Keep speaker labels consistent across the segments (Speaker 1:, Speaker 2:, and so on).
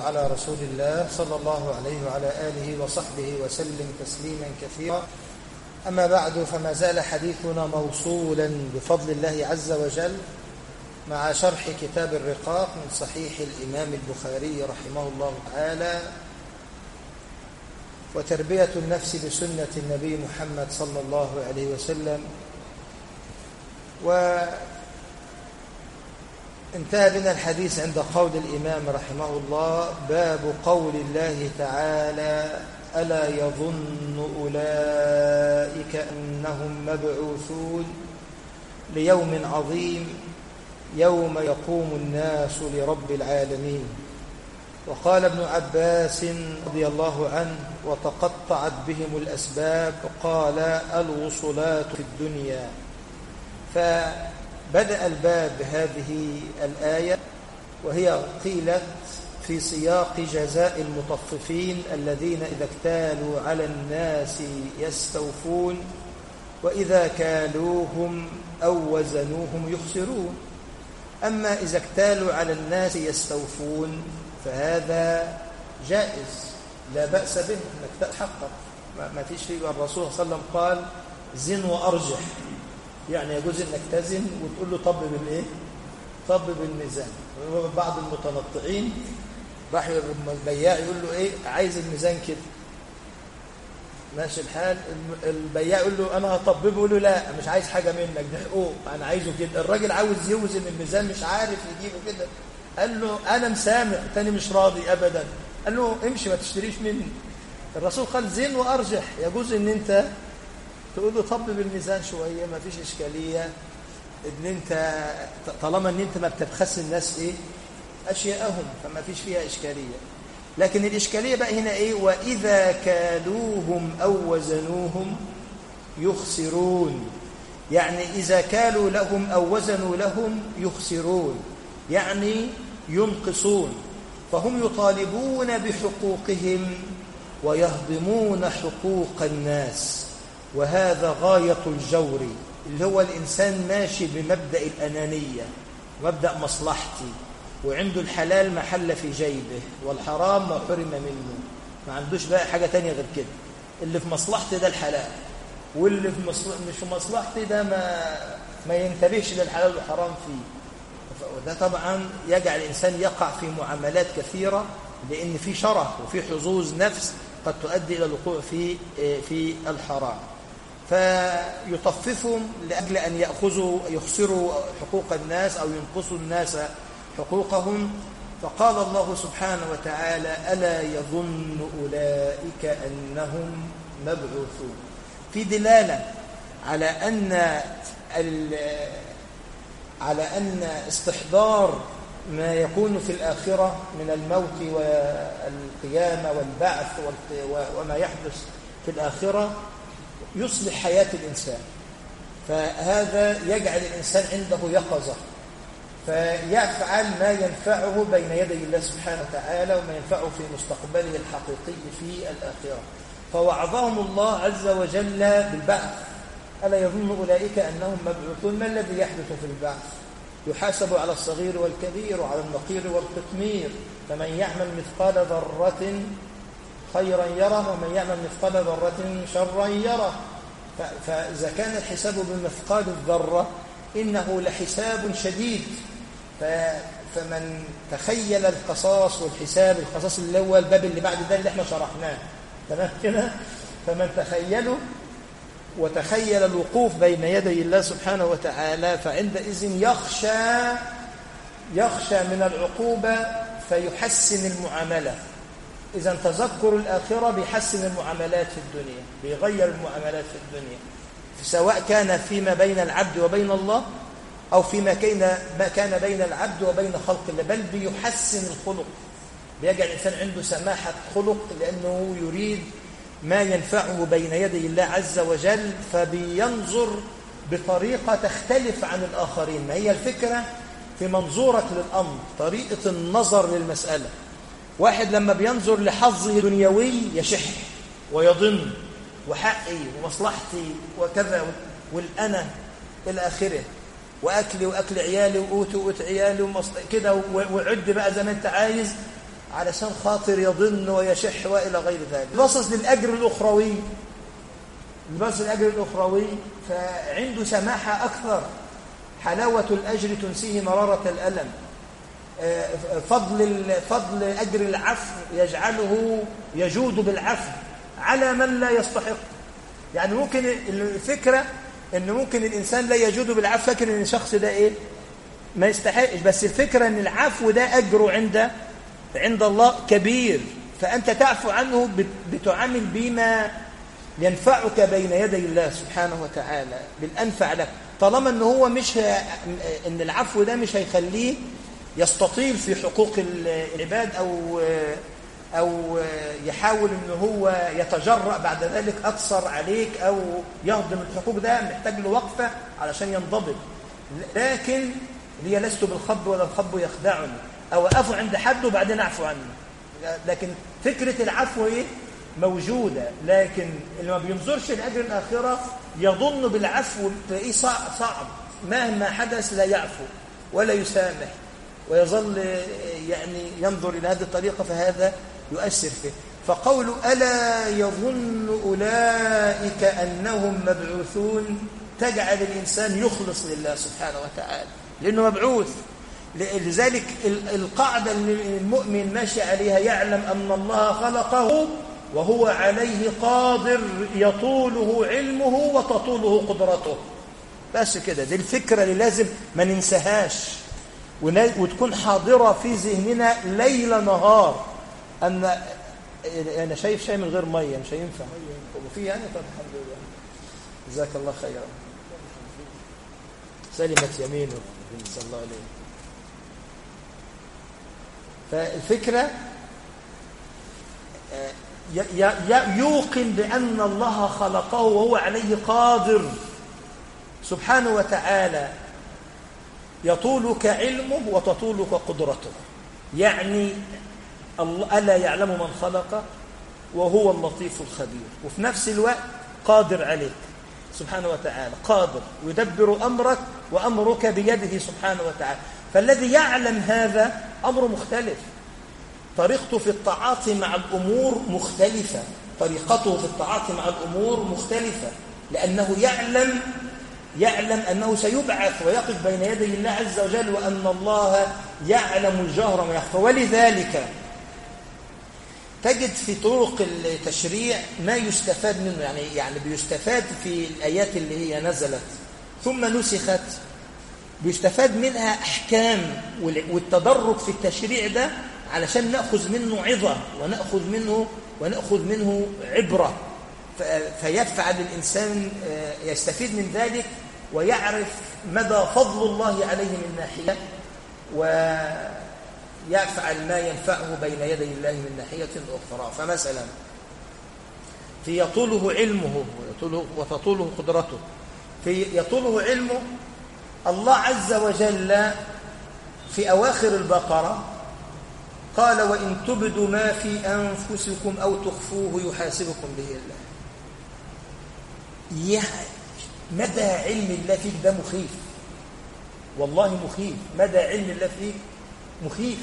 Speaker 1: على رسول الله صلى الله عليه وعلى آله وصحبه وسلم تسليما كثيرا أما بعد فما زال حديثنا موصولا بفضل الله عز وجل مع شرح كتاب الرقاق من صحيح الإمام البخاري رحمه الله تعالى وتربية النفس بسنة النبي محمد صلى الله عليه وسلم وانتهى بنا الحديث عند قول الإمام رحمه الله باب قول الله تعالى ألا يظن أولئك أنهم مبعوثون ليوم عظيم يوم يقوم الناس لرب العالمين وقال ابن عباس رضي الله عنه وتقطعت بهم الأسباب قال الوصلات في الدنيا فبدأ الباب بهذه الآية وهي قيلت في سياق جزاء المطففين الذين إذا اكتالوا على الناس يستوفون وإذا كالوهم أو وزنوهم يخسرون أما إذا اكتالوا على الناس يستوفون فهذا جائز لا بأس به انك تتحقق ما فيش فيه الرسول صلى الله عليه وسلم قال زن وأرجح يعني يجوز انك تزن وتقول له طب بالايه طب بالميزان بعض المتنطعين راح البياع يقول له ايه عايز الميزان كده ماشي الحال البياع يقول له انا هطببه يقول له لا مش عايز حاجه منك ده حقوق انا عايزه كده الراجل عاوز يوزن الميزان مش عارف يجيبه كده قال له انا مسامع تاني مش راضي ابدا قال له امشي ما تشتريش مني الرسول قال زين وارجح يجوز ان انت تقول له طبب الميزان شويه ما فيش اشكاليه ان انت طالما ان انت ما بتبخس الناس ايه اشياءهم فما فيش فيها اشكاليه لكن الاشكاليه بقى هنا ايه واذا كالوهم او وزنوهم يخسرون يعني اذا كالوا لهم او وزنوا لهم يخسرون يعني ينقصون فهم يطالبون بحقوقهم ويهضمون حقوق الناس وهذا غاية الجور اللي هو الإنسان ماشي بمبدأ الأنانية مبدأ مصلحتي وعنده الحلال محل في جيبه والحرام ما حرم منه ما عندوش بقى حاجة تانية غير كده اللي في مصلحتي ده الحلال واللي في مصلح مش في مصلحتي ده ما ما ينتبهش للحلال والحرام فيه وده طبعا يجعل الإنسان يقع في معاملات كثيرة لأن في شره وفي حظوظ نفس قد تؤدي إلى الوقوع في في الحرام فيطففهم لأجل أن يأخذوا يخسروا حقوق الناس أو ينقصوا الناس حقوقهم فقال الله سبحانه وتعالى ألا يظن أولئك أنهم مبعوثون في دلالة على أن على أن استحضار ما يكون في الآخرة من الموت والقيامة والبعث وما يحدث في الآخرة يصلح حياة الإنسان فهذا يجعل الإنسان عنده يقظة فيفعل ما ينفعه بين يدي الله سبحانه وتعالى وما ينفعه في مستقبله الحقيقي في الآخرة فوعظهم الله عز وجل بالبعث ألا يظن أولئك أنهم مبعوثون ما الذي يحدث في البعث يحاسب على الصغير والكبير وعلى النقير والقطمير فمن يعمل مثقال ذرة خيرا يره ومن يعمل مثقال ذرة شرا يره فإذا كان الحساب بمثقال الذرة إنه لحساب شديد فمن تخيل القصاص والحساب القصاص اللي هو الباب اللي بعد ده اللي احنا شرحناه تمام كده فمن تخيله وتخيل الوقوف بين يدي الله سبحانه وتعالى فعندئذ يخشى يخشى من العقوبة فيحسن المعاملة إذا تذكر الآخرة بيحسن المعاملات في الدنيا بيغير المعاملات في الدنيا سواء كان فيما بين العبد وبين الله أو فيما كان ما كان بين العبد وبين خلق الله بل بيحسن الخلق بيجعل الإنسان عنده سماحة خلق لأنه يريد ما ينفعه بين يدي الله عز وجل فبينظر بطريقة تختلف عن الآخرين ما هي الفكرة في منظورك للأمر طريقة النظر للمسألة واحد لما بينظر لحظه دنيوي يشح ويضن وحقي ومصلحتي وكذا والأنا إلى آخره وأكلي وأكل عيالي وقوتي وقوت عيالي كده وعد بقى زي ما أنت عايز علشان خاطر يضن ويشح وإلى غير ذلك باصص للأجر الأخروي باصص للأجر الأخروي فعنده سماحة أكثر حلاوة الأجر تنسيه مرارة الألم فضل فضل أجر العفو يجعله يجود بالعفو على من لا يستحق يعني ممكن الفكرة ان ممكن الإنسان لا يجود بالعفو فاكر ان الشخص ده إيه ما يستحقش بس الفكرة ان العفو ده أجره عند عند الله كبير فأنت تعفو عنه بتعامل بما ينفعك بين يدي الله سبحانه وتعالى بالأنفع لك طالما ان هو مش ه... ان العفو ده مش هيخليه يستطيل في حقوق العباد أو أو يحاول ان هو يتجرأ بعد ذلك أكثر عليك أو يهضم الحقوق ده محتاج له وقفة علشان ينضبط لكن لي لست بالخب ولا الخب يخدعني أو أقف عند حد وبعدين أعفو عنه لكن فكرة العفو إيه؟ موجودة لكن اللي ما بينظرش لأجر الآخرة يظن بالعفو تلاقيه صعب, صعب مهما حدث لا يعفو ولا يسامح ويظل يعني ينظر إلى هذه الطريقة فهذا يؤثر فيه فقول ألا يظن أولئك أنهم مبعوثون تجعل الإنسان يخلص لله سبحانه وتعالى لأنه مبعوث لذلك القاعدة اللي المؤمن ماشي عليها يعلم أن الله خلقه وهو عليه قادر يطوله علمه وتطوله قدرته بس كده دي الفكرة اللي لازم ما ننساهاش وتكون حاضرة في ذهننا ليل نهار أن أنا شايف شيء من غير مية مش هينفع وفي يعني طب الحمد لله جزاك الله خيرا سلمت يمينه صلى الله عليه فالفكرة يوقن بأن الله خلقه وهو عليه قادر سبحانه وتعالى يطولك علمه وتطولك قدرته يعني ألا يعلم من خلق وهو اللطيف الخبير وفي نفس الوقت قادر عليك سبحانه وتعالى قادر يدبر أمرك وأمرك بيده سبحانه وتعالى فالذي يعلم هذا أمر مختلف طريقته في التعاطي مع الأمور مختلفة طريقته في التعاطي مع الأمور مختلفة لأنه يعلم يعلم أنه سيبعث ويقف بين يدي الله عز وجل وأن الله يعلم الجهر ما يخفى ولذلك تجد في طرق التشريع ما يستفاد منه يعني يعني بيستفاد في الآيات اللي هي نزلت ثم نسخت بيستفاد منها أحكام والتدرج في التشريع ده علشان نأخذ منه عظة ونأخذ منه ونأخذ منه عبرة فيفعل الإنسان يستفيد من ذلك ويعرف مدى فضل الله عليه من ناحية ويفعل ما ينفعه بين يدي الله من ناحية أخرى فمثلا في يطوله علمه وتطوله قدرته في يطوله علمه الله عز وجل في أواخر البقرة قال وإن تبدوا ما في أنفسكم أو تخفوه يحاسبكم به الله يعني مدى علم الله فيك ده مخيف والله مخيف مدى علم الله فيك مخيف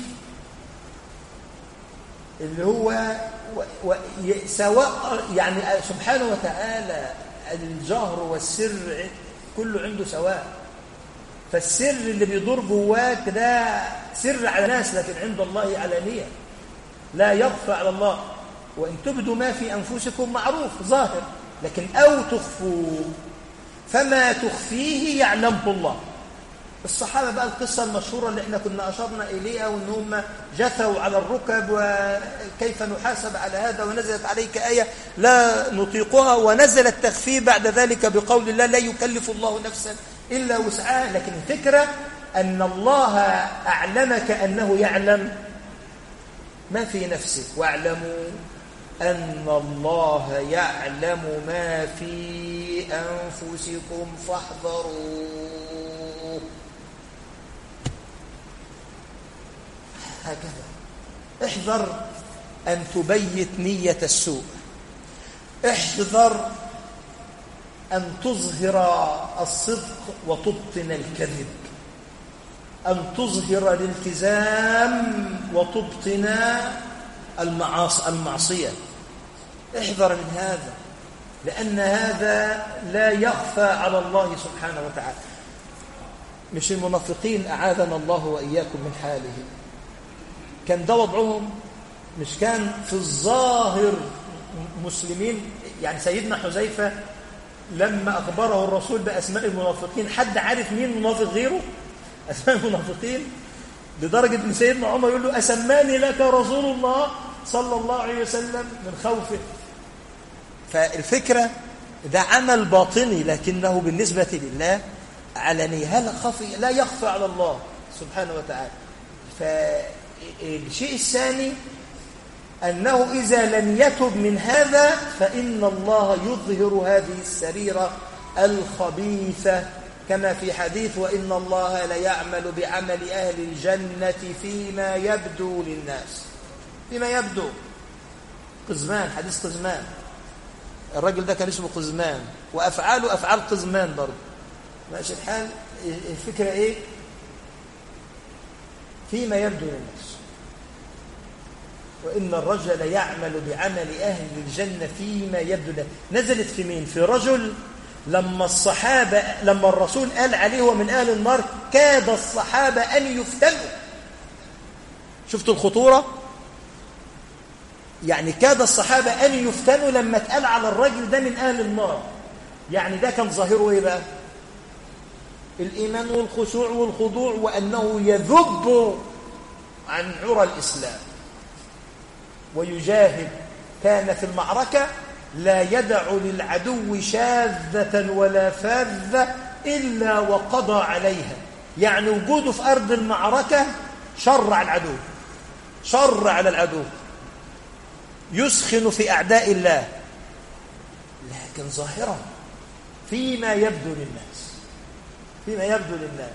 Speaker 1: اللي هو و و سواء يعني سبحانه وتعالى الجهر والسر كله عنده سواء فالسر اللي بيدور جواك ده سر على ناس لكن عند الله علانية لا يخفى على الله وإن تبدوا ما في أنفسكم معروف ظاهر لكن أو تخفوا فما تخفيه يعلمه الله الصحابة بقى القصة المشهورة اللي احنا كنا أشرنا إليها وإن هم جثوا على الركب وكيف نحاسب على هذا ونزلت عليك آية لا نطيقها ونزل التخفيف بعد ذلك بقول الله لا يكلف الله نفسا إلا وسعها لكن الفكرة أن الله أعلمك أنه يعلم ما في نفسك واعلموا أن الله يعلم ما في أنفسكم فاحذروا هكذا احذر أن تبيت نية السوء احذر أن تظهر الصدق وتبطن الكذب أن تظهر الالتزام وتبطن المعاص المعصية احذر من هذا لأن هذا لا يخفى على الله سبحانه وتعالى مش المنافقين أعاذنا الله وإياكم من حاله كان ده وضعهم مش كان في الظاهر مسلمين يعني سيدنا حذيفة لما أخبره الرسول بأسماء المنافقين حد عارف مين منافق غيره أسماء المنافقين لدرجة أن سيدنا عمر يقول له أسماني لك رسول الله صلى الله عليه وسلم من خوفه فالفكرة ده عمل باطني لكنه بالنسبة لله علني هل خفي لا يخفى على الله سبحانه وتعالى فالشيء الثاني أنه إذا لم يتب من هذا فإن الله يظهر هذه السريرة الخبيثة كما في حديث وإن الله ليعمل بعمل أهل الجنة فيما يبدو للناس فيما يبدو قزمان حديث قزمان الراجل ده كان اسمه قزمان وأفعاله أفعال قزمان برضه ماشي الحال الفكرة إيه فيما يبدو للناس وإن الرجل يعمل بعمل أهل الجنة فيما يبدو له نزلت في مين في رجل لما الصحابة لما الرسول قال عليه هو من أهل النار كاد الصحابة أن يفتنوا شفتوا الخطورة يعني كاد الصحابة أن يفتنوا لما اتقال على الرجل ده من أهل النار يعني ده كان ظاهره إيه بقى الإيمان والخشوع والخضوع وأنه يذب عن عرى الإسلام ويجاهد كان في المعركة لا يدع للعدو شاذة ولا فاذة إلا وقضى عليها يعني وجوده في أرض المعركة شر على العدو شر على العدو يسخن في أعداء الله لكن ظاهرا فيما يبدو للناس فيما يبدو للناس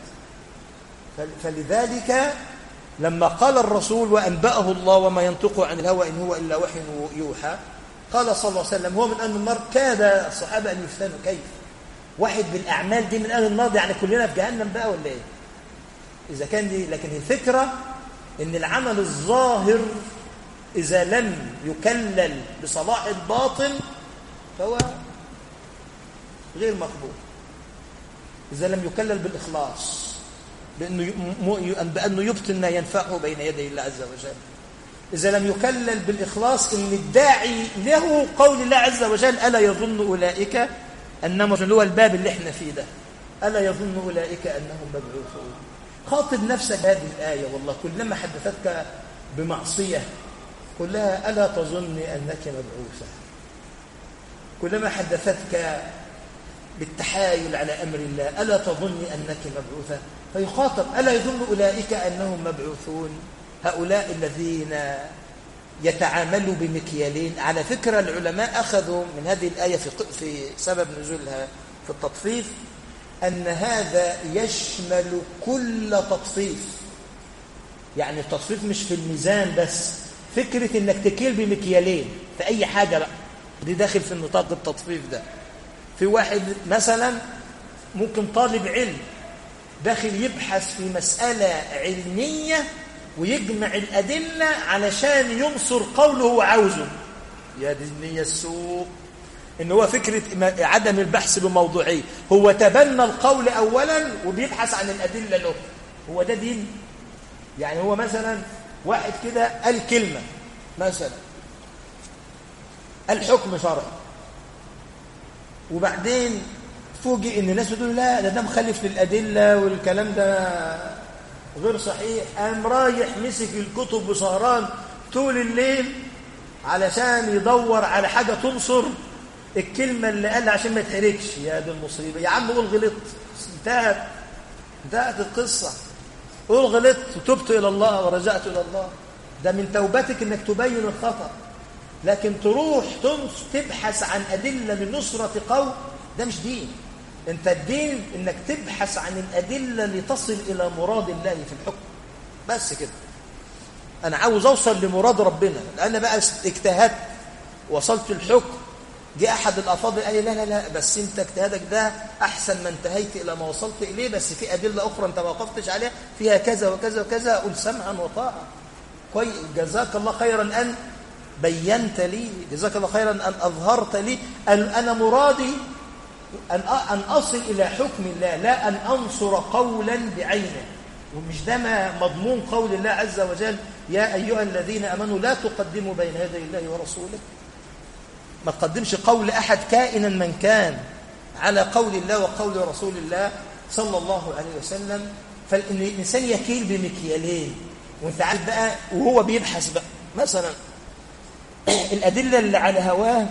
Speaker 1: فلذلك لما قال الرسول وأنبأه الله وما ينطق عن الهوى إن هو إلا وحي يوحى قال صلى الله عليه وسلم هو من أهل النار كاد الصحابة أن يفتنوا كيف واحد بالأعمال دي من أهل النار يعني كلنا في جهنم بقى ولا إيه إذا كان دي لكن الفكرة إن العمل الظاهر إذا لم يكلل بصلاح الباطن فهو غير مقبول إذا لم يكلل بالإخلاص بأنه, بأنه يبطن ما ينفعه بين يدي الله عز وجل إذا لم يكلل بالإخلاص إن الداعي له قول الله عز وجل ألا يظن أولئك أنهم اللي هو الباب اللي احنا فيه ده ألا يظن أولئك أنهم مبعوثون خاطب نفسك هذه الآية والله كلما حدثتك بمعصية قل لها ألا تظن أنك مبعوثة كلما حدثتك بالتحايل على أمر الله ألا تظن أنك مبعوثة فيخاطب ألا يظن أولئك أنهم مبعوثون هؤلاء الذين يتعاملوا بمكيالين على فكرة العلماء أخذوا من هذه الآية في, في سبب نزولها في التطفيف أن هذا يشمل كل تطفيف يعني التطفيف مش في الميزان بس فكرة انك تكيل بمكيالين في اي حاجة بقى دي داخل في النطاق التطفيف ده في واحد مثلا ممكن طالب علم داخل يبحث في مسألة علمية ويجمع الأدلة علشان ينصر قوله هو عاوزه يا دي النية السوء إن هو فكرة عدم البحث بموضوعية هو تبنى القول أولا وبيبحث عن الأدلة له هو ده دين يعني هو مثلا واحد كده قال كلمة مثلا الحكم شرعي وبعدين فوجئ ان الناس بتقول لا ده ده مخالف للادله والكلام ده غير صحيح قام رايح مسك الكتب وسهران طول الليل علشان يدور على حاجه تنصر الكلمه اللي قالها عشان ما يتحركش يا دي المصيبه يا عم قول غلطت انتهت انتهت القصه قول غلطت وتبت الى الله ورجعت الى الله ده من توبتك انك تبين الخطأ لكن تروح تبحث عن أدلة لنصرة قول ده مش دين انت الدين انك تبحث عن الأدلة لتصل إلى مراد الله في الحكم بس كده أنا عاوز أوصل لمراد ربنا أنا بقى اجتهدت وصلت الحكم جاء أحد الأفاضل قال لي لا لا لا بس أنت اجتهادك ده أحسن ما انتهيت إلى ما وصلت إليه بس في أدلة أخرى أنت ما وقفتش عليها فيها كذا وكذا وكذا أقول سمعا وطاعة كويس جزاك الله خيرا أن بينت لي جزاك الله خيرا أن أظهرت لي أن أنا مرادي أن أن أصل إلى حكم الله لا أن أنصر قولا بعينه ومش ده ما مضمون قول الله عز وجل يا أيها الذين أمنوا لا تقدموا بين يدي الله ورسوله ما تقدمش قول أحد كائنا من كان على قول الله وقول رسول الله صلى الله عليه وسلم فالإنسان يكيل بمكيالين وانت عارف بقى وهو بيبحث بقى مثلا الأدلة اللي على هواه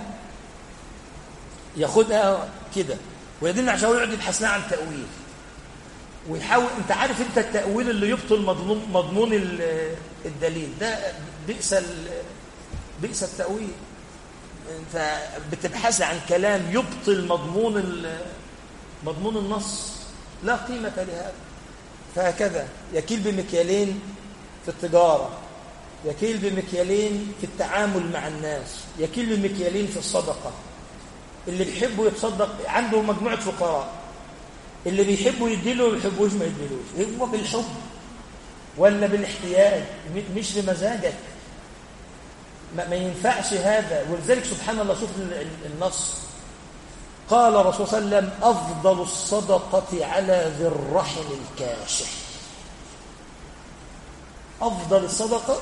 Speaker 1: ياخدها كده ويدل عشان هو يقعد يبحث لها عن تأويل ويحاول انت عارف انت التأويل اللي يبطل مضمون مضمون الدليل ده بئس بئس التأويل انت بتبحث عن كلام يبطل مضمون مضمون النص لا قيمة لهذا فهكذا يكيل بمكيالين في التجارة يكيل بمكيالين في التعامل مع الناس يكيل بمكيالين في الصدقة اللي بيحبوا يتصدق عنده مجموعة فقراء اللي بيحبوا يديله ما بيحبوش ما يديلوش هو بالحب ولا بالاحتياج مش بمزاجك ما, ما ينفعش هذا ولذلك سبحان الله شوف النص قال الرسول صلى الله عليه وسلم أفضل الصدقة على ذي الرحم الكاشح أفضل الصدقة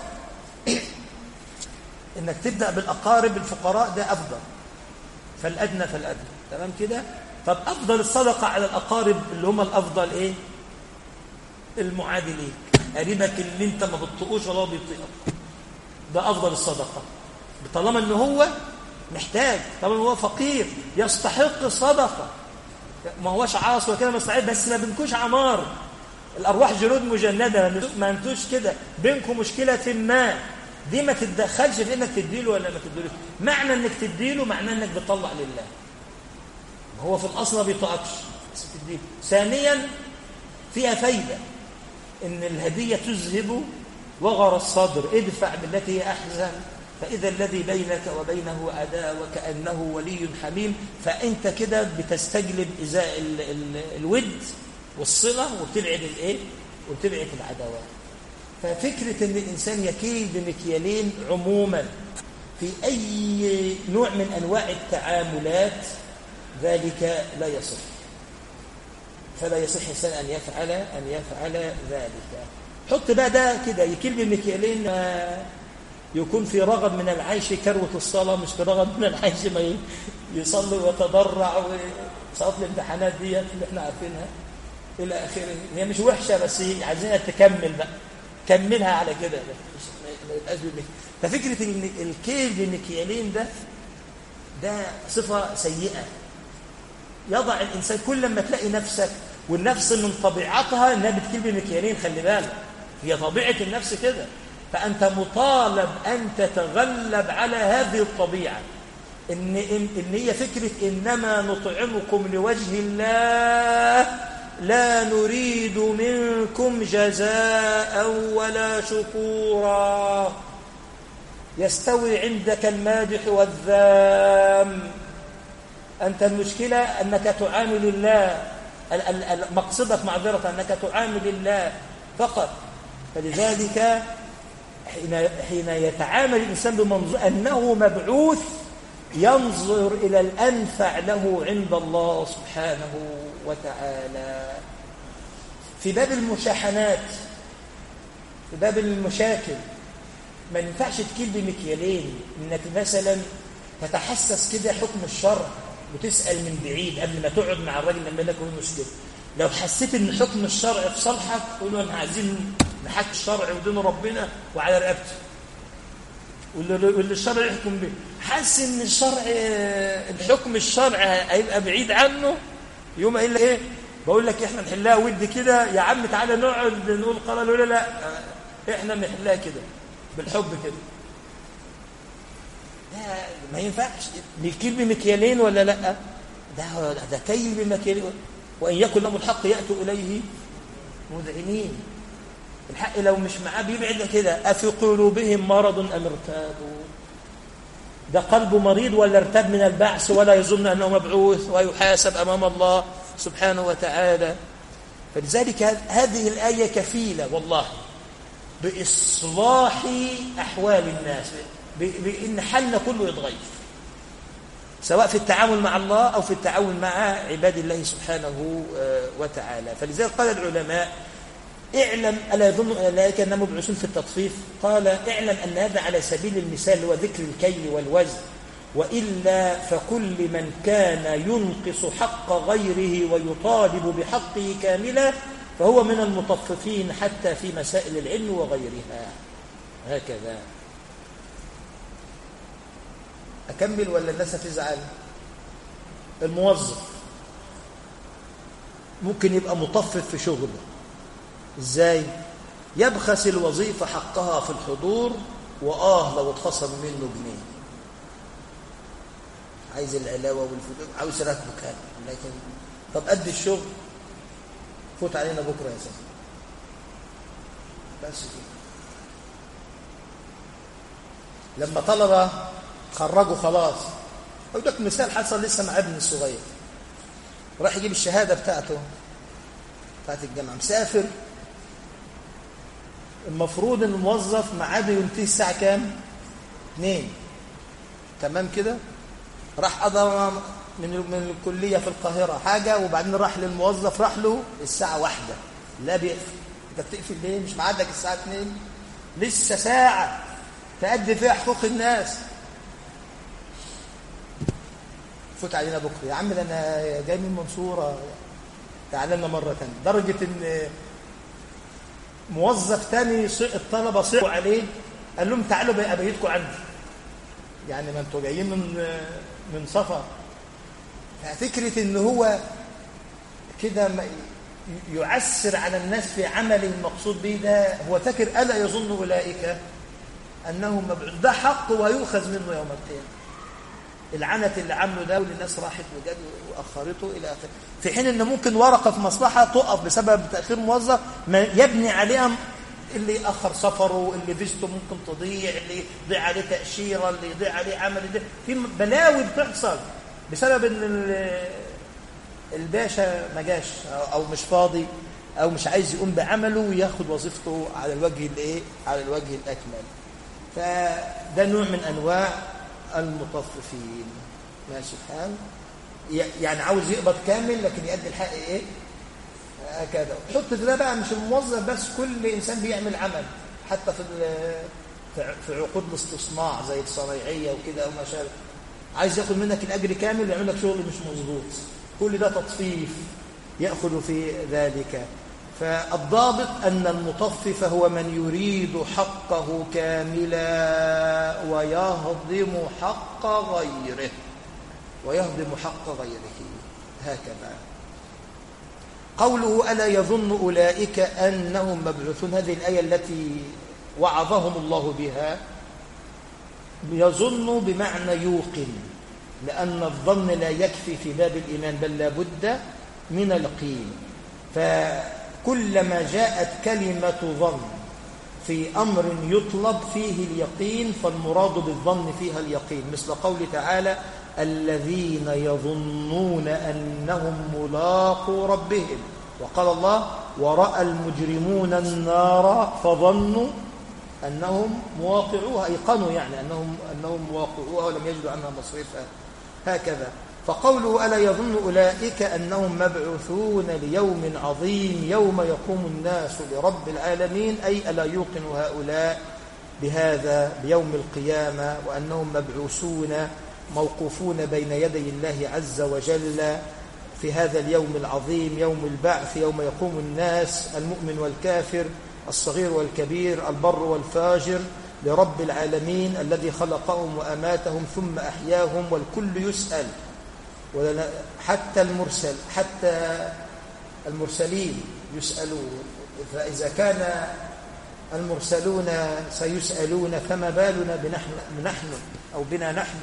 Speaker 1: إنك تبدأ بالأقارب الفقراء ده أفضل فالأدنى فالأدنى تمام كده طب أفضل الصدقة على الأقارب اللي هم الأفضل إيه المعادي ليك قريبك اللي انت ما بتطقوش ولا بيطيقك ده أفضل الصدقة طالما ان هو محتاج طالما هو فقير يستحق الصدقة ما هوش عاص وكده مستعد بس ما بينكوش عمار الأرواح جنود مجندة ما انتوش كده بينكم مشكلة ما دي ما تتدخلش في انك تديله ولا ما تديله معنى انك تديله معناه انك بتطلع لله هو في الاصل ما بيطاقش بس تديله ثانيا فيها فايده ان الهديه تذهب وغر الصدر ادفع بالتي هي احزن فاذا الذي بينك وبينه عداوه كانه ولي حميم فانت كده بتستجلب ازاء ال ال الود والصله وبتبعد الايه وبتبعد العداوات ففكرة أن الإنسان يكيل بمكيالين عموما في أي نوع من أنواع التعاملات ذلك لا يصح فلا يصح إنسان أن يفعل أن يفعل ذلك حط بقى ده كده يكيل بمكيالين يكون في رغب من العيش كروة الصلاة مش في رغب من العيش ما يصلي ويتضرع وصلاة الامتحانات دي اللي احنا عارفينها إلى آخره هي مش وحشة بس عايزينها تكمل بقى كملها على كده ففكرة ان الكيل بمكيالين ده ده صفة سيئة يضع الإنسان كل لما تلاقي نفسك والنفس من طبيعتها انها بتكيل بمكيالين خلي بالك هي طبيعة النفس كده فأنت مطالب أن تتغلب على هذه الطبيعة إن, إن, إن هي فكرة إنما نطعمكم لوجه الله لا نريد منكم جزاء ولا شكورا يستوي عندك المادح والذام أنت المشكلة أنك تعامل الله مقصدك معذرة أنك تعامل الله فقط فلذلك حين يتعامل الإنسان بمنظور أنه مبعوث ينظر إلى الأنفع له عند الله سبحانه وتعالى في باب المشاحنات في باب المشاكل ما ينفعش تكيل بمكيالين انك مثلا تتحسس كده حكم الشرع وتسأل من بعيد قبل ما تقعد مع الراجل لما لك مشكلة لو حسيت ان حكم الشرع في صالحك تقول له احنا عايزين نحكي الشرع ودين ربنا وعلى رقبته واللي الشرع يحكم به حاسس ان الشرع الحكم الشرعي هيبقى بعيد عنه يوم قايل لك ايه بقول لك احنا نحلها ود كده يا عم تعالى نقعد نقول قال له لا لا احنا بنحلها كده بالحب كده لا ما ينفعش بالكيل بمكيالين ولا لا ده ده كيل بمكيالين وان يكن لهم الحق ياتوا اليه مذعنين الحق لو مش معاه بيبعد كده افي قلوبهم مرض ام ارتابوا ده قلبه مريض ولا ارتاب من البعث ولا يظن أنه مبعوث ويحاسب أمام الله سبحانه وتعالى فلذلك هذه الآية كفيلة والله بإصلاح أحوال الناس بإن حالنا كله يتغير سواء في التعامل مع الله أو في التعامل مع عباد الله سبحانه آه، وتعالى فلذلك قال العلماء اعلم ألا يظن أولئك أنهم مبعوثون في التطفيف قال اعلم أن هذا على سبيل المثال هو ذكر الكيل والوزن وإلا فكل من كان ينقص حق غيره ويطالب بحقه كاملا فهو من المطففين حتى في مسائل العلم وغيرها هكذا أكمل ولا الناس هتزعل الموظف ممكن يبقى مطفف في شغله ازاي يبخس الوظيفة حقها في الحضور وآه لو اتخصم منه جنيه عايز العلاوة والفلوس عاوز راتبه كامل لكن طب قد الشغل فوت علينا بكرة يا سيدي بس كده لما طلبة خرجوا خلاص أقول لك مثال حصل لسه مع ابني الصغير راح يجيب الشهادة بتاعته بتاعت الجامعة مسافر المفروض ان الموظف ميعاده ينتهي الساعة كام؟ 2 تمام كده؟ راح قضى من من الكلية في القاهرة حاجة وبعدين راح للموظف راح له الساعة واحدة لا بيقفل انت بتقفل ليه؟ مش معادك الساعة 2 لسه ساعة تأدي فيها حقوق الناس فوت علينا بكره يا عم ده انا جاي من المنصوره تعالى لنا مره ثانيه درجه ان موظف تاني الطلبه صعوا عليه قال لهم تعالوا بقى ابيتكم عندي يعني ما انتوا جايين من من سفر ففكره ان هو كده يعسر على الناس في عمله المقصود به ده هو فاكر الا يظن اولئك انهم مبعوث ده حق ويؤخذ منه يوم القيامه العنت اللي عمله ده والناس راحت وجد واخرته الى اخره في حين ان ممكن ورقه في مصلحه تقف بسبب تاخير موظف ما يبني عليها اللي اخر سفره اللي فيزته ممكن تضيع اللي يضيع عليه تاشيره اللي يضيع عليه عمل ده في بلاوي بتحصل بسبب ان الباشا ما جاش او مش فاضي او مش عايز يقوم بعمله وياخد وظيفته على الوجه الايه على الوجه الاكمل فده نوع من انواع المطففين ماشي الحال يعني عاوز يقبض كامل لكن يؤدي الحق ايه هكذا حط ده بقى مش الموظف بس كل انسان بيعمل عمل حتى في في عقود الاستصناع زي الصنايعيه وكده او ما شابه عايز ياخد منك الاجر كامل ويعمل لك شغل مش مظبوط كل ده تطفيف ياخذ في ذلك فالضابط أن المطفف هو من يريد حقه كاملا ويهضم حق غيره ويهضم حق غيره هكذا قوله ألا يظن أولئك أنهم مبعوثون هذه الآية التي وعظهم الله بها يظن بمعنى يوقن لأن الظن لا يكفي في باب الإيمان بل لا بد من القين ف كلما جاءت كلمة ظن في أمر يطلب فيه اليقين فالمراد بالظن فيها اليقين مثل قول تعالى الذين يظنون أنهم ملاقوا ربهم وقال الله ورأى المجرمون النار فظنوا أنهم مواقعوها أيقنوا يعني أنهم, أنهم مواقعوها ولم يجدوا عنها مصرفا هكذا فقوله ألا يظن أولئك أنهم مبعوثون ليوم عظيم يوم يقوم الناس لرب العالمين أي ألا يوقن هؤلاء بهذا بيوم القيامة وأنهم مبعوثون موقوفون بين يدي الله عز وجل في هذا اليوم العظيم يوم البعث يوم يقوم الناس المؤمن والكافر الصغير والكبير البر والفاجر لرب العالمين الذي خلقهم وأماتهم ثم أحياهم والكل يسأل حتى المرسل حتى المرسلين يسألون فإذا كان المرسلون سيسألون فما بالنا بنحن نحن أو بنا نحن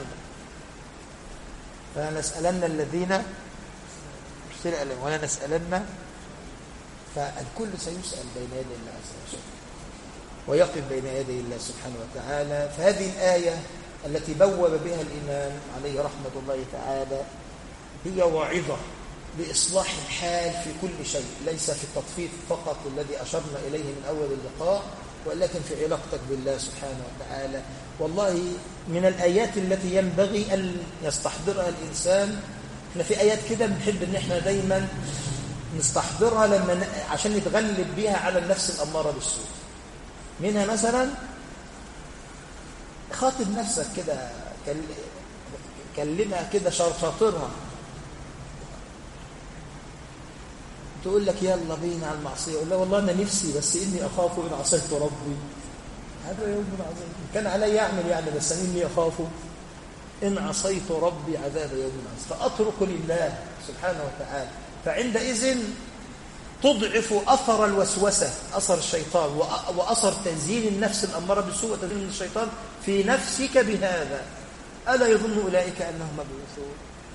Speaker 1: فنسألن الذين ارسل إليهم ولا نسألن فالكل سيسأل بين يدي الله عز وجل ويقف بين يدي الله سبحانه وتعالى فهذه الآية التي بوب بها الإمام عليه رحمة الله تعالى هي واعظة لإصلاح الحال في كل شيء ليس في التطفيف فقط الذي أشرنا إليه من أول اللقاء ولكن في علاقتك بالله سبحانه وتعالى والله من الآيات التي ينبغي أن يستحضرها الإنسان احنا في آيات كده بنحب ان احنا دايما نستحضرها لما عشان نتغلب بيها على النفس الأمارة بالسوء منها مثلا خاطب نفسك كده كلمها كده شاطرها تقول لك يلا بينا على المعصية يقول لا والله أنا نفسي بس إني أخاف إن عصيت ربي هذا يوم عظيم كان علي يعمل يعني بس إني أخاف إن عصيت ربي عذاب يوم عظيم فأترك لله سبحانه وتعالى فعندئذ تضعف أثر الوسوسة أثر الشيطان وأثر تزيين النفس الأمارة بالسوء وتزيين الشيطان في نفسك بهذا ألا يظن أولئك أنهم مبعوثون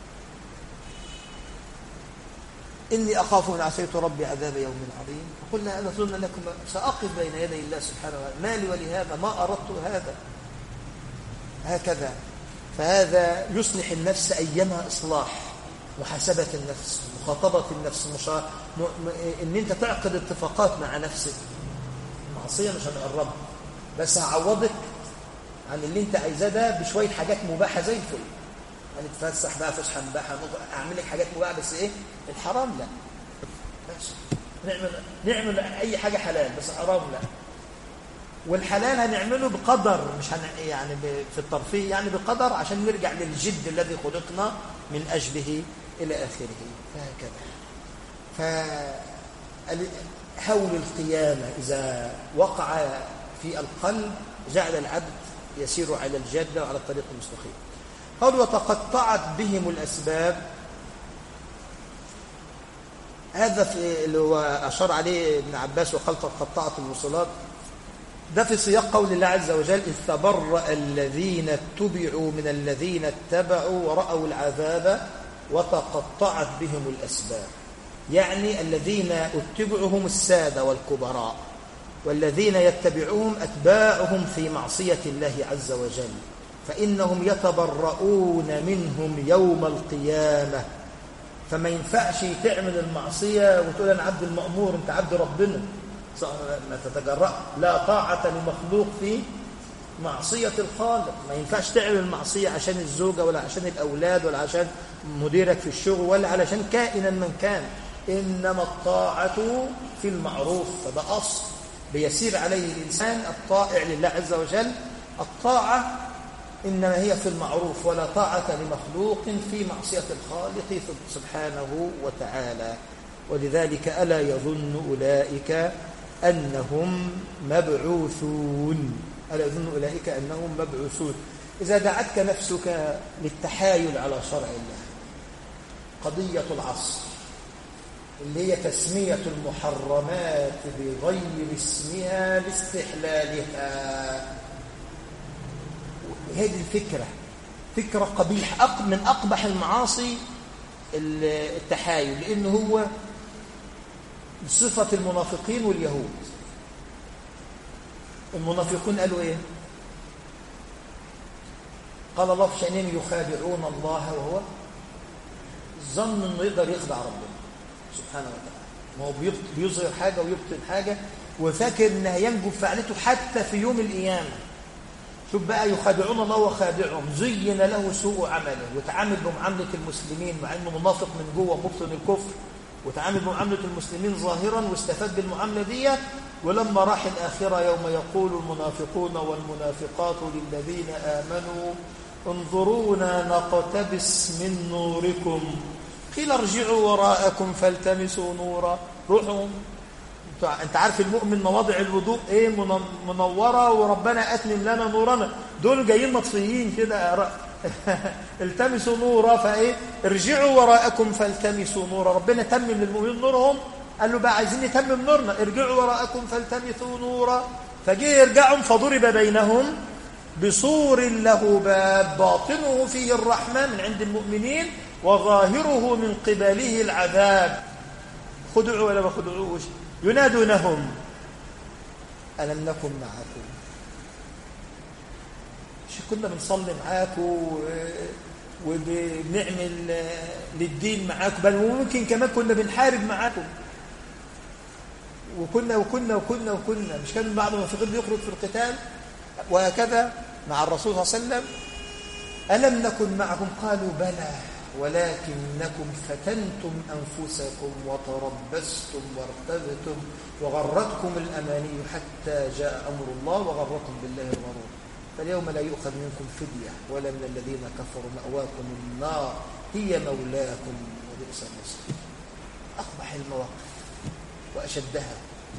Speaker 1: إني أخاف إن عصيت ربي عذاب يوم عظيم فقلنا أنا أظن لكم سأقف بين يدي الله سبحانه وتعالى ما لي ولهذا ما أردت هذا هكذا فهذا يصلح النفس أيما إصلاح محاسبة النفس مخاطبة النفس مشا... م... م... إن أنت تعقد اتفاقات مع نفسك معصية مش هنقربها بس هعوضك عن اللي أنت عايزاه ده بشوية حاجات مباحة زي الفل هنتفسح بقى فسحه مباحه اعمل لك حاجات مباحه بس ايه الحرام لا بس نعمل نعمل اي حاجه حلال بس حرام لا والحلال هنعمله بقدر مش هن يعني في الترفيه يعني بقدر عشان نرجع للجد الذي خلقنا من اجله الى اخره فهكذا ف هول القيامه اذا وقع في القلب جعل العبد يسير على الجاده وعلى الطريق المستقيم قال وتقطعت بهم الأسباب هذا في اللي هو أشار عليه ابن عباس وقال تقطعت الوصلات ده في سياق قول الله عز وجل إذ تبرأ الذين اتبعوا من الذين اتبعوا ورأوا العذاب وتقطعت بهم الأسباب يعني الذين اتبعوا هم السادة والكبراء والذين يتبعوهم أتباعهم في معصية الله عز وجل فإنهم يتبرؤون منهم يوم القيامة فما ينفعش تعمل المعصية وتقول أنا عبد المأمور أنت عبد ربنا ما تتجرأ لا طاعة لمخلوق في معصية الخالق ما ينفعش تعمل المعصية عشان الزوجة ولا عشان الأولاد ولا عشان مديرك في الشغل ولا علشان كائنا من كان إنما الطاعة في المعروف فده أصل بيسير عليه الإنسان الطائع لله عز وجل الطاعة إنما هي في المعروف ولا طاعة لمخلوق في معصية الخالق سبحانه وتعالى ولذلك ألا يظن أولئك أنهم مبعوثون ألا يظن أولئك أنهم مبعوثون إذا دعتك نفسك للتحايل على شرع الله قضية العصر اللي هي تسمية المحرمات بغير اسمها لاستحلالها هذه الفكرة فكرة قبيحة من أقبح المعاصي التحايل لأنه هو صفة المنافقين واليهود المنافقون قالوا إيه قال الله في شأنهم يخادعون الله وهو ظن انه يقدر يخدع ربنا سبحانه وتعالى ما هو بيظهر حاجة ويبطل حاجة وفاكر انها ينجو فعلته حتى في يوم القيامة شوف بقى يخادعون الله وخادعهم زين له سوء عمله وتعامل بمعاملة المسلمين مع انه منافق من جوه مبطن الكفر وتعامل بمعاملة المسلمين ظاهرا واستفاد بالمعاملة دي ولما راح الآخرة يوم يقول المنافقون والمنافقات للذين آمنوا انظرونا نقتبس من نوركم قيل ارجعوا وراءكم فالتمسوا نورا روحوا انت عارف المؤمن مواضع الوضوء ايه منوره وربنا اتمم لنا نورنا دول جايين مطفيين كده التمسوا نورا فايه ارجعوا وراءكم فالتمسوا نورا ربنا تمم للمؤمنين نورهم قال له بقى عايزين نتمم نورنا ارجعوا وراءكم فالتمسوا نورا فجه يرجعهم فضرب بينهم بصور له باب باطنه فيه الرحمه من عند المؤمنين وظاهره من قبله العذاب خدعوا ولا ما خدعوش ينادونهم ألم نكن معكم مش كنا بنصلي معاكم وبنعمل للدين معاكم بل وممكن كمان كنا بنحارب معاكم وكنا وكنا وكنا وكنا مش كان بعض المنافقين بيخرج في القتال وهكذا مع الرسول صلى الله عليه وسلم ألم نكن معكم قالوا بلى ولكنكم فتنتم أنفسكم وتربستم وارتبتم وغرتكم الأماني حتى جاء أمر الله وغركم بالله الغرور فاليوم لا يؤخذ منكم فدية ولا من الذين كفروا مأواكم النار هي مولاكم وبئس المصير أقبح المواقف وأشدها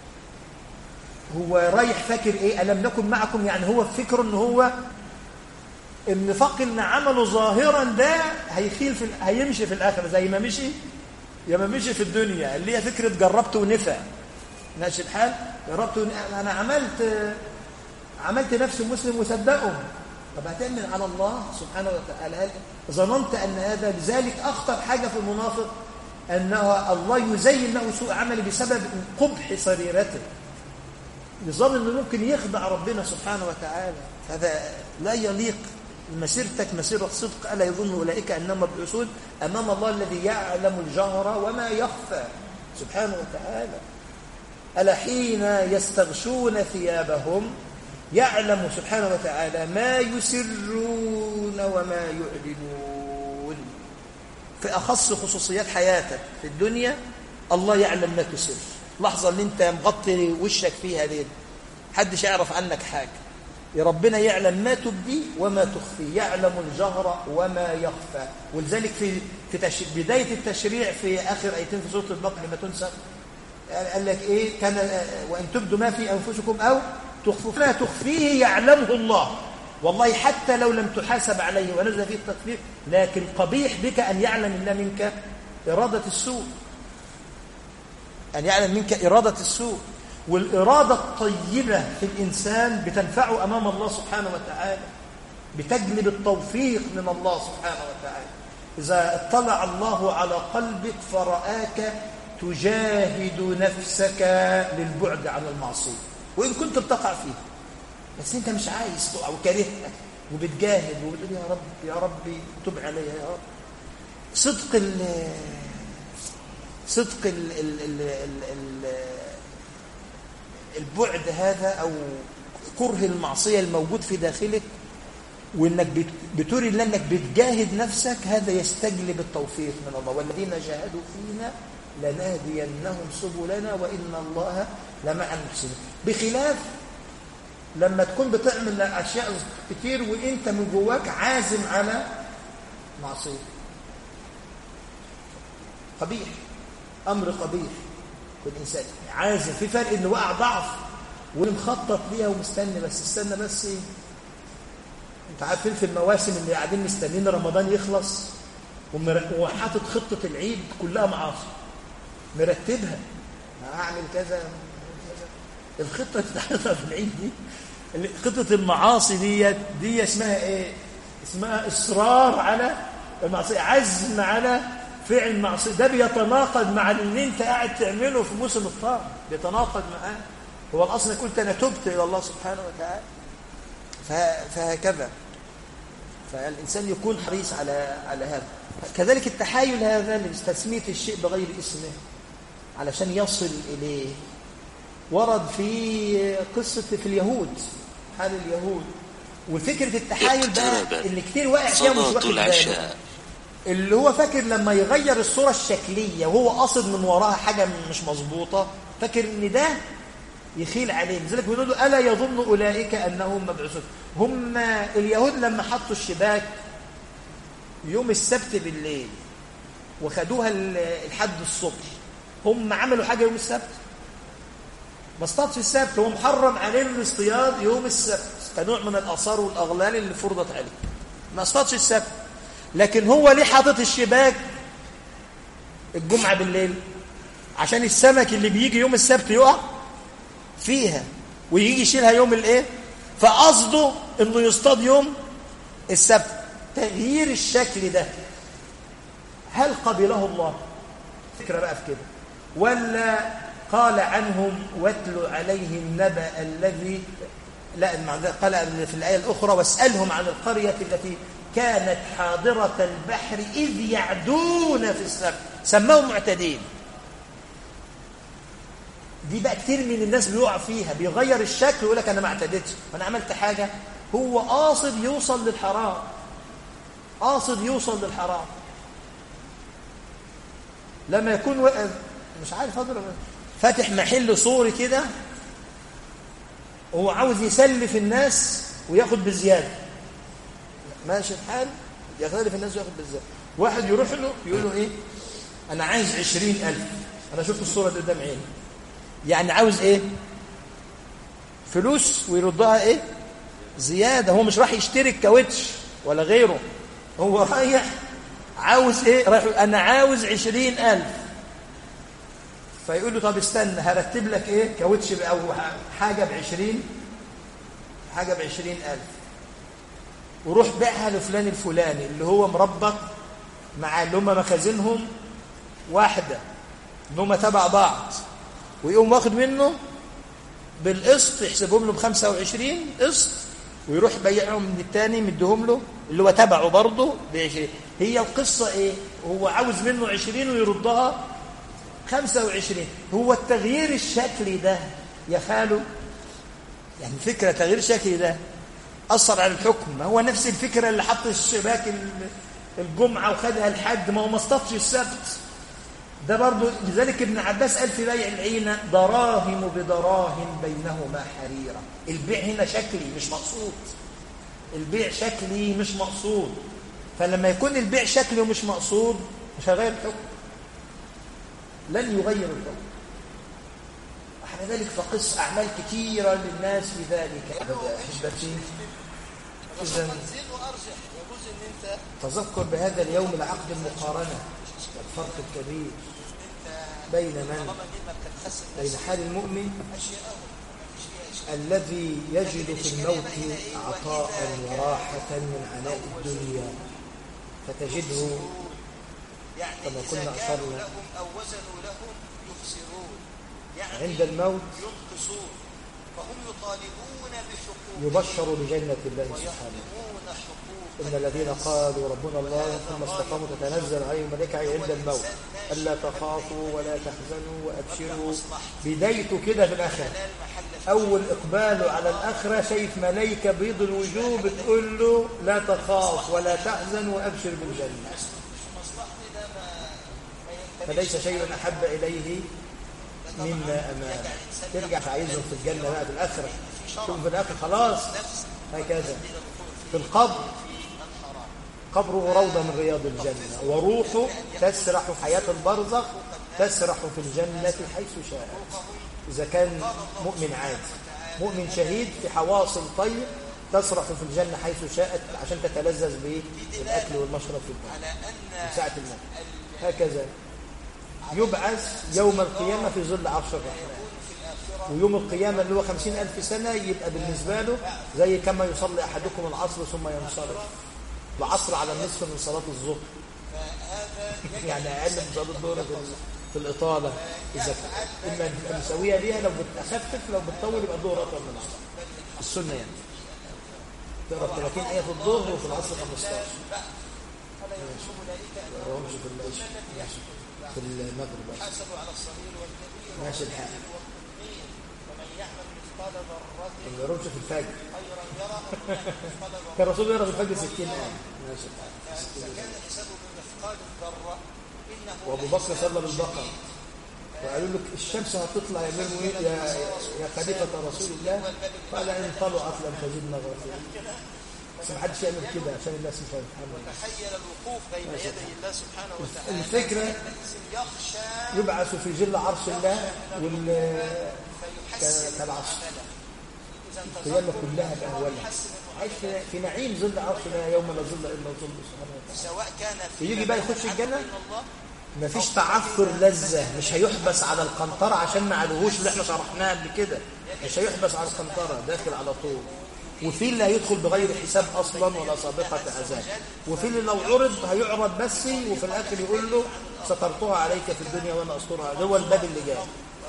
Speaker 1: هو رايح فاكر إيه ألم نكن معكم يعني هو فكر إن هو النفاق اللي عمله ظاهرا ده هيخيل في هيمشي في الآخرة زي ما مشي يا ما مشي في الدنيا اللي هي فكرة جربت ونفع ماشي الحال جربت ونفع. أنا عملت عملت نفسي مسلم وصدقهم طب هتأمن على الله سبحانه وتعالى ظننت أن هذا لذلك أخطر حاجة في المنافق أنه الله يزين له سوء عمله بسبب قبح سريرته يظن أنه ممكن يخدع ربنا سبحانه وتعالى هذا لا يليق مسيرتك مسيرة صدق ألا يظن أولئك أنهم مبعوثون أمام الله الذي يعلم الجهر وما يخفى سبحانه وتعالى ألا حين يستغشون ثيابهم يعلم سبحانه وتعالى ما يسرون وما يعلنون في أخص خصوصيات حياتك في الدنيا الله يعلم ما تسر لحظة اللي انت مغطي وشك فيها دي حدش يعرف عنك حاجة ربنا يعلم ما تبدي وما تخفي يعلم الجهر وما يخفى ولذلك في في تش... بداية التشريع في آخر آيتين في سورة البقرة لما تنسخ قال لك إيه كان وإن تبدوا ما في أنفسكم أو تخفوا ما تخفيه يعلمه الله والله حتى لو لم تحاسب عليه ونزل فيه التكفير لكن قبيح بك أن يعلم الله منك إرادة السوء أن يعلم منك إرادة السوء والإرادة الطيبة في الإنسان بتنفعه أمام الله سبحانه وتعالى بتجلب التوفيق من الله سبحانه وتعالى إذا اطلع الله على قلبك فرآك تجاهد نفسك للبعد عن المعصية وإن كنت بتقع فيه بس أنت مش عايز تقع وكرهتك وبتجاهد وبتقول يا رب يا ربي تب عليها يا رب صدق ال صدق ال ال ال ال ال البعد هذا أو كره المعصية الموجود في داخلك وإنك بتري الله أنك بتجاهد نفسك هذا يستجلب التوفيق من الله والذين جاهدوا فينا لنهدينهم سبلنا وإن الله لمع المحسنين بخلاف لما تكون بتعمل أشياء كتير وإنت من جواك عازم على معصية قبيح أمر قبيح والإنسان عازم في فرق إنه وقع ضعف ومخطط ليها ومستني بس استنى بس إيه أنت عارفين في المواسم اللي قاعدين مستنيين رمضان يخلص وحاطط خطة العيد كلها معاصي مرتبها هعمل كذا الخطة بتاعتها في العيد دي خطة المعاصي دي دي اسمها ايه اسمها اصرار على المعصية عزم على فعل معصية ده بيتناقض مع اللي انت قاعد تعمله في موسم الطاعة بيتناقض معاه هو الاصل قلت انا تبت الى الله سبحانه وتعالى فهكذا فالانسان يكون حريص على على هذا كذلك التحايل هذا لتسميه الشيء بغير اسمه علشان يصل اليه ورد في قصه في اليهود حال اليهود وفكره التحايل ده اللي كتير واقع فيها مش واخد باله اللي هو فاكر لما يغير الصورة الشكلية وهو قاصد من وراها حاجة مش مظبوطة فاكر ان ده يخيل عليه لذلك بيقولوا له ألا يظن أولئك أنهم مبعوثون هم اليهود لما حطوا الشباك يوم السبت بالليل وخدوها لحد الصبح هم عملوا حاجة يوم السبت ما اصطادش السبت هو محرم عليهم الاصطياد يوم السبت كنوع من الآثار والأغلال اللي فرضت عليه ما اصطادش السبت لكن هو ليه حاطط الشباك الجمعة بالليل عشان السمك اللي بيجي يوم السبت يقع فيها ويجي يشيلها يوم الايه فقصده انه يصطاد يوم السبت تغيير الشكل ده هل قبله الله فكرة بقى في كده ولا قال عنهم واتل عليهم نبأ الذي لا قال في الآية الأخرى واسألهم عن القرية التي كانت حاضرة البحر إذ يعدون في السبت سموهم معتدين دي بقى كتير من الناس بيقع فيها بيغير الشكل ويقول لك أنا ما اعتدتش وأنا عملت حاجة هو قاصد يوصل للحرام قاصد يوصل للحرام لما يكون وقف مش عارف اضرب فاتح محل صوري كده وهو عاوز يسلف الناس وياخد بزياده ماشي الحال يسلف الناس وياخد بزياده واحد يروح له يقول له ايه انا عايز عشرين ألف انا شفت الصوره دي قدام عيني يعني عاوز ايه فلوس ويردها ايه زياده هو مش راح يشتري الكاوتش ولا غيره هو رايح عاوز ايه رايح انا عاوز عشرين ألف فيقول له طب استنى هرتب لك ايه كاوتش او حاجه بعشرين حاجه بعشرين ألف وروح بيعها لفلان الفلاني اللي هو مربط مع اللي هم مخازنهم واحده ان هم تبع بعض ويقوم واخد منه بالقسط يحسبهم له ب 25 قسط ويروح بيعهم من الثاني مديهم له اللي هو تبعه برضه ب 20 هي القصه ايه هو عاوز منه 20 ويردها 25 هو التغيير الشكلي ده يا خاله يعني فكره تغيير شكلي ده اثر على الحكم ما هو نفس الفكره اللي حط الشباك الجمعه وخدها الحد ما هو ما اصطادش السبت ده برضه لذلك ابن عباس قال في بيع العينه دراهم بدراهم بينهما حريره البيع هنا شكلي مش مقصود البيع شكلي مش مقصود فلما يكون البيع شكلي ومش مقصود مش هيغير الحكم لن يغير الحكم وحنا ذلك فقص أعمال كثيرة للناس في ذلك أحبتي إذا تذكر بهذا اليوم العقد المقارنة والفرق الكبير بين من بين حال المؤمن الذي يجد في الموت عطاء وراحة من عناء الدنيا فتجده
Speaker 2: يعني
Speaker 1: كما
Speaker 2: إذا
Speaker 1: كنا
Speaker 2: كانوا
Speaker 1: أشرنا
Speaker 2: لهم أو وزنوا لهم يخسرون يعني
Speaker 1: عند الموت
Speaker 2: ينقصون فهم يطالبون بحقوق
Speaker 1: يبشر بجنة الله سبحانه
Speaker 2: ويحرمون حقوق
Speaker 1: إن الذين قالوا ربنا الله ثم استقاموا تتنزل عليهم الملائكة عند الموت ألا تخافوا ولا تحزنوا وأبشروا بدايته كده في الآخرة
Speaker 2: المحل
Speaker 1: أول إقباله على الآخرة شايف ملائكة بيض الوجوه بتقول له لا تخاف ولا تحزن وأبشر بالجنة فليس شيء أحب إليه مما أمامه ترجع تعيزهم في الجنة بقى في الآخرة شوف في الآخرة خلاص هكذا في القبر قبره روضة من رياض الجنة وروحه تسرح حياة البرزخ تسرح في الجنة حيث شاء إذا كان مؤمن عادي مؤمن شهيد في حواصل طيب تسرح في الجنة حيث شاءت عشان تتلذذ بالأكل والمشرب في الجنة من ساعة الموت هكذا يبعث يوم القيامة في ظل عرش الرحمن ويوم القيامة اللي هو خمسين ألف سنة يبقى بالنسبة له زي كما يصلي أحدكم العصر ثم ينصرف العصر على النصف من صلاة الظهر يعني أقل من صلاة الظهر في, في الإطالة إذا إما تبقى مسوية بيها لو بتخفف لو بتطول يبقى الظهر أطول من العصر السنة يعني تقرأ 30 آية في الظهر وفي العصر 15 ماشي رواه في العشاء ماشي في المغرب ماشي.
Speaker 2: حسبوا على الصغير والكبير
Speaker 1: ماشي الحال
Speaker 2: والمؤمنين ومن يعمل مثقال ذرة
Speaker 1: ما يقربش في الفجر
Speaker 2: خيرا يرى ومن يعمل مثقال ذرة
Speaker 1: كان الرسول يقرا في الفجر 60 آية ماشي الحال
Speaker 2: إذا كان حسابه بمثقال الذرة إنه
Speaker 1: وابو بكر صلى بالبقره وقالوا له الشمس هتطلع يعملوا ايه يا يا خليفه رسول الله قال ان طلعت لم تزدنا غافلين بس ما حدش يعمل كده عشان الناس مش هتتحمل
Speaker 2: تخيل الوقوف بين يدي الله سبحانه وتعالى
Speaker 1: الفكره
Speaker 2: حينئذ يخشى
Speaker 1: يبعث في ظل عرش الله وال
Speaker 2: فيحسن
Speaker 1: كالعصر
Speaker 2: إذا
Speaker 1: القيامه كلها باهوالها عايش في- في نعيم ظل عرش الله يوم لا ظل الا ظل سبحانه وتعالى
Speaker 2: سواء كان في
Speaker 1: يجي بقى يخش الجنه
Speaker 2: من الله
Speaker 1: مفيش تعثر لذة مش هيحبس على القنطرة عشان ما علوهوش اللي احنا شرحناه قبل كده مش هيحبس على القنطرة داخل على طول وفي اللي هيدخل بغير حساب اصلا ولا سابقة عذاب وفي اللي لو عرض هيعرض بس وفي الاخر يقول له سترتها عليك في الدنيا وانا استرها ده هو الباب اللي جاي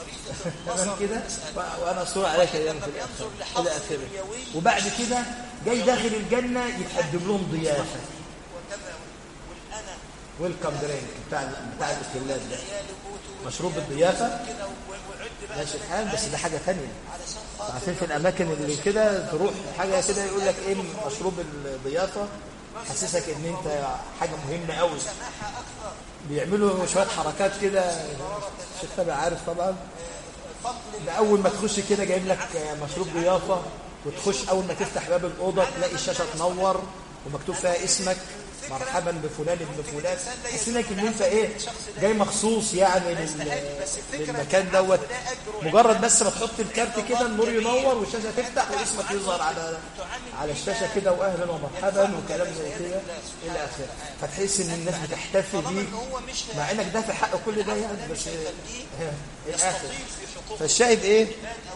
Speaker 1: تمام كده و- وانا اصور عليك ايام في الاخر الى اخره وبعد كده جاي داخل الجنه يتقدم لهم ضيافه
Speaker 2: وكذا والأنا
Speaker 1: ويلكم درينك بتاع بتاع الاستهلاك ده
Speaker 2: عيالي بوتوا
Speaker 1: مشروب الضيافه
Speaker 2: كده وعد بقى
Speaker 1: ماشي الحال بس ده حاجه ثانيه
Speaker 2: علشان خاطر
Speaker 1: عارفين في الاماكن اللي كده تروح حاجه كده يقول لك ايه مشروب الضيافه حسسك ان انت حاجه مهمه قوي
Speaker 2: سماحة أكثر
Speaker 1: بيعملوا شويه حركات كده الشيخ تابع عارف طبعا
Speaker 2: فضل
Speaker 1: ده اول ما تخش كده جايب لك مشروب ضيافه وتخش اول ما تفتح باب الاوضه تلاقي الشاشه تنور ومكتوب فيها اسمك مرحبا بفلان ابن فلان حسينك ان انت ايه جاي مخصوص يعني لل- للمكان دوت مجرد بس ما تحط الكارت كده النور ينور والشاشه تفتح واسمك يظهر على على الشاشه كده واهلا ومرحبا وكلام زي كده الى اخره فتحس ان الناس بتحتفي بيك
Speaker 2: هو مش
Speaker 1: مع انك دافع حق كل ده يعني بس الى اخره
Speaker 2: يستطيل في حقوق
Speaker 1: فالشاهد ايه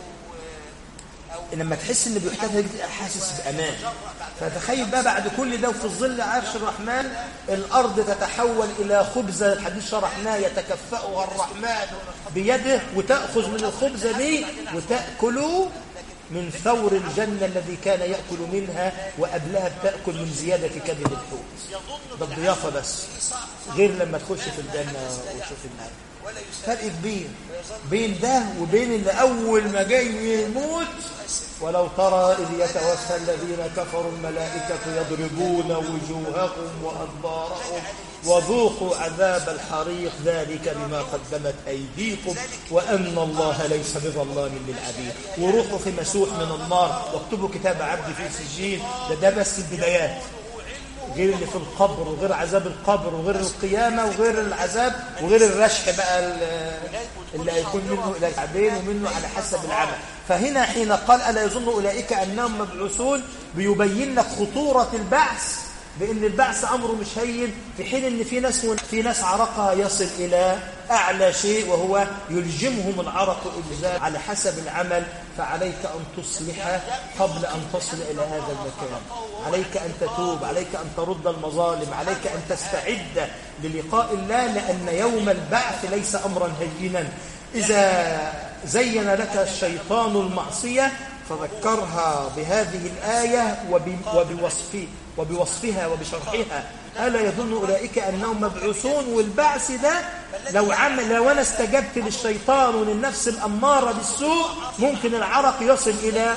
Speaker 2: أو أو
Speaker 1: لما تحس ان بيحتاج تبقى حاسس بامان فتخيل بقى بعد كل ده وفي ظل عرش الرحمن الارض تتحول الى خبزه الحديث شرحناه يتكفأها الرحمن بيده وتاخذ من الخبزه دي وتاكل من ثور الجنه الذي كان ياكل منها وقبلها بتاكل من زياده كبد الحوت ده الضيافه بس غير لما تخش في الجنه وتشوف النار فرق كبير بين ده وبين اللي اول ما جاي يموت ولو ترى اذ يتوفى الذين كفروا الملائكه يضربون وجوههم وادبارهم وذوقوا عذاب الحريق ذلك بما قدمت ايديكم وان الله ليس بظلام للعبيد وروحوا في مسوح من النار واكتبوا كتاب عبدي في سجين ده ده بس البدايات غير اللي في القبر وغير عذاب القبر وغير القيامة وغير العذاب وغير الرشح بقى ال- اللي هيكون منه إلى الكعبين ومنه على حسب العمل فهنا حين قال ألا يظن أولئك أنهم مبعوثون بيبين لك خطورة البعث بأن البعث أمره مش هين في حين أن في ناس في ناس عرقها يصل إلى أعلى شيء وهو يلجمهم العرق إلزام على حسب العمل فعليك أن تصلح قبل أن تصل إلى هذا المكان عليك أن تتوب عليك أن ترد المظالم عليك أن تستعد للقاء الله لأن يوم البعث ليس أمرا هينا إذا زين لك الشيطان المعصية فذكرها بهذه الآية وب- وبوصف وبوصفها وبشرحها ألا يظن أولئك أنهم مبعوثون والبعث ده لو عمل لو أنا استجبت للشيطان وللنفس الأمارة بالسوء ممكن العرق يصل إلى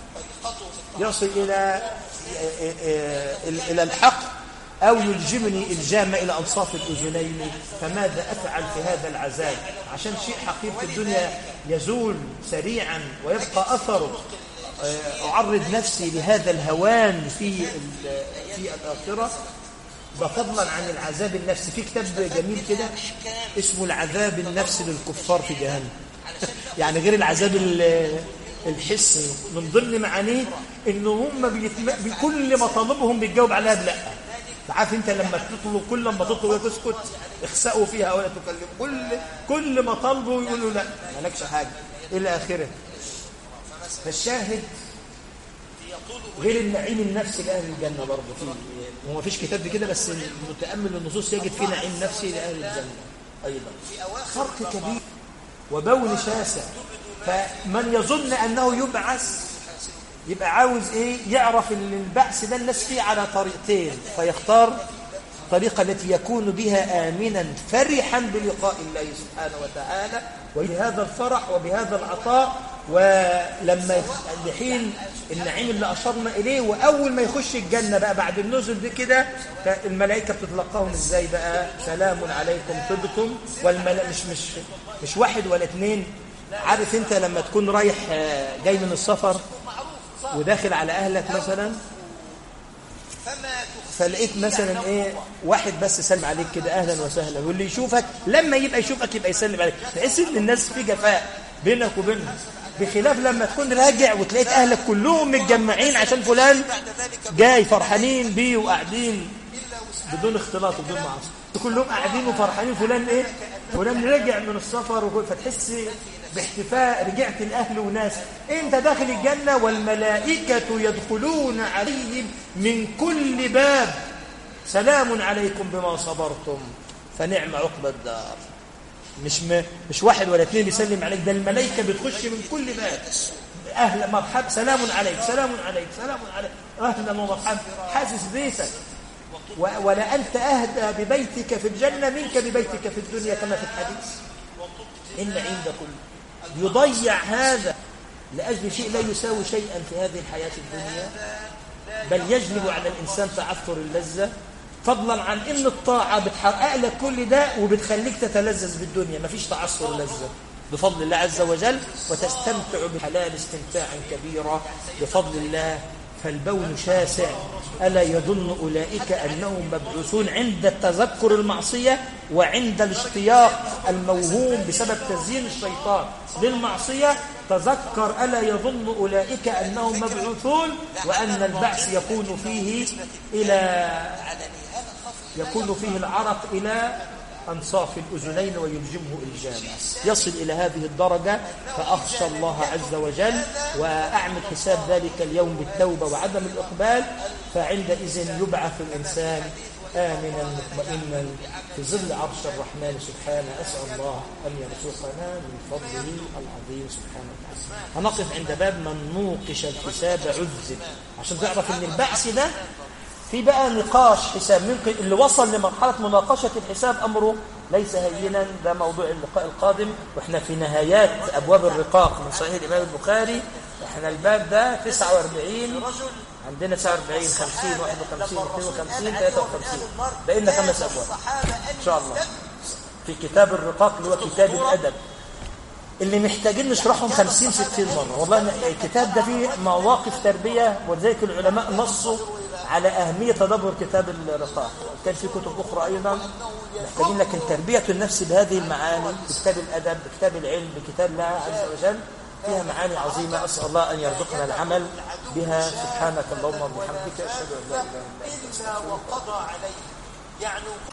Speaker 1: يصل إلى إلى الحق أو يلجمني الجام إلى أنصاف الأذنين فماذا أفعل في هذا العذاب عشان شيء حقير في الدنيا يزول سريعا ويبقى أثره أعرض نفسي لهذا الهوان في ال- في الآخرة وفضلا عن العذاب النفسي في كتاب جميل كده اسمه العذاب النفسي للكفار في جهنم يعني غير العذاب ال- الحسي من ضمن معانيه ان هم بيتم... بكل مطالبهم بيتجاوب عليها بلا عارف انت لما تطلب كل ما تطلب تسكت اخسأوا فيها ولا تكلم كل كل ما طلبوا يقولوا لا مالكش حاجه الى اخره فالشاهد غير النعيم النفسي لأهل الجنة برضه في هو ما فيش كتاب كده بس المتأمل النصوص يجد فيه نعيم نفسي لأهل الجنة أيضا فرق كبير وبون شاسع فمن يظن أنه يبعث يبقى عاوز إيه يعرف ان البعث ده الناس فيه على طريقتين فيختار الطريقة التي يكون بها آمنا فرحا بلقاء الله سبحانه وتعالى وبهذا الفرح وبهذا العطاء ولما لحين النعيم اللي أشرنا إليه وأول ما يخش الجنة بقى بعد النزل دي كده الملائكة بتتلقاهم إزاي بقى سلام عليكم طبتم والملائكة مش مش مش واحد ولا اتنين عارف انت لما تكون رايح جاي من السفر وداخل على أهلك مثلا فلقيت مثلا ايه واحد بس سلم عليك كده اهلا وسهلا واللي يشوفك لما يبقى يشوفك يبقى يسلم عليك تحس ان الناس في جفاء بينك وبينهم بخلاف لما تكون راجع وتلاقيت اهلك كلهم متجمعين عشان فلان جاي فرحانين بيه وقاعدين بدون اختلاط وبدون معاصي كلهم قاعدين وفرحانين فلان ايه فلان رجع من السفر فتحس باحتفاء رجعت الأهل وناس انت داخل الجنة والملائكة يدخلون عليهم من كل باب سلام عليكم بما صبرتم فنعم عقب الدار مش م... مش واحد ولا اثنين بيسلم عليك ده الملائكة بتخش من كل باب أهلا مرحبا سلام عليك سلام عليك سلام عليك أهلا ومرحبا حاسس بيتك و... ولا أنت أهدى ببيتك في الجنة منك ببيتك في الدنيا كما في الحديث إن عند كل يضيع هذا لأجل شيء لا يساوي شيئا في هذه الحياة الدنيا بل يجلب على الإنسان تعثر اللذة فضلا عن ان الطاعة بتحقق لك كل ده وبتخليك تتلذذ بالدنيا مفيش تعثر لذة بفضل الله عز وجل وتستمتع بحلال استمتاعا كبيرا بفضل الله فالبون شاسع ألا يظن أولئك أنهم مبعوثون عند تذكر المعصية وعند الاشتياق الموهوم بسبب تزيين الشيطان للمعصية تذكر ألا يظن أولئك أنهم مبعوثون وأن البعث يكون فيه إلى يكون فيه العرق إلى أنصاف الأذنين ويلجمه الجامع يصل إلى هذه الدرجة فأخشى الله عز وجل وأعمل حساب ذلك اليوم بالتوبة وعدم الإقبال فعندئذ يبعث الإنسان آمنا مطمئنا في ظل عرش الرحمن سبحانه أسأل الله أن يرزقنا من فضله العظيم سبحانه وتعالى هنقف عند باب من نوقش الحساب عذب عشان تعرف أن البعث ده في بقى نقاش حساب ممكن اللي وصل لمرحلة مناقشة الحساب أمره ليس هينا ده موضوع اللقاء القادم وإحنا في نهايات أبواب الرقاق من صحيح الإمام البخاري إحنا الباب ده 49 عندنا 49 50 51 52 53 بقينا خمس أبواب إن شاء الله في كتاب الرقاق اللي هو كتاب الأدب اللي محتاجين نشرحهم 50 60 مرة والله الكتاب ده فيه مواقف تربية ولذلك العلماء نصوا على أهمية تدبر كتاب الرقاق كان في كتب أخرى أيضا محتاجين لكن تربية النفس بهذه المعاني بكتاب الأدب بكتاب العلم بكتاب الله عز وجل فيها معاني عظيمة أسأل الله أن يرزقنا العمل بها سبحانك اللهم وبحمدك أشهد أن لا إله إلا أنت
Speaker 2: إلا وقضى عليه يعني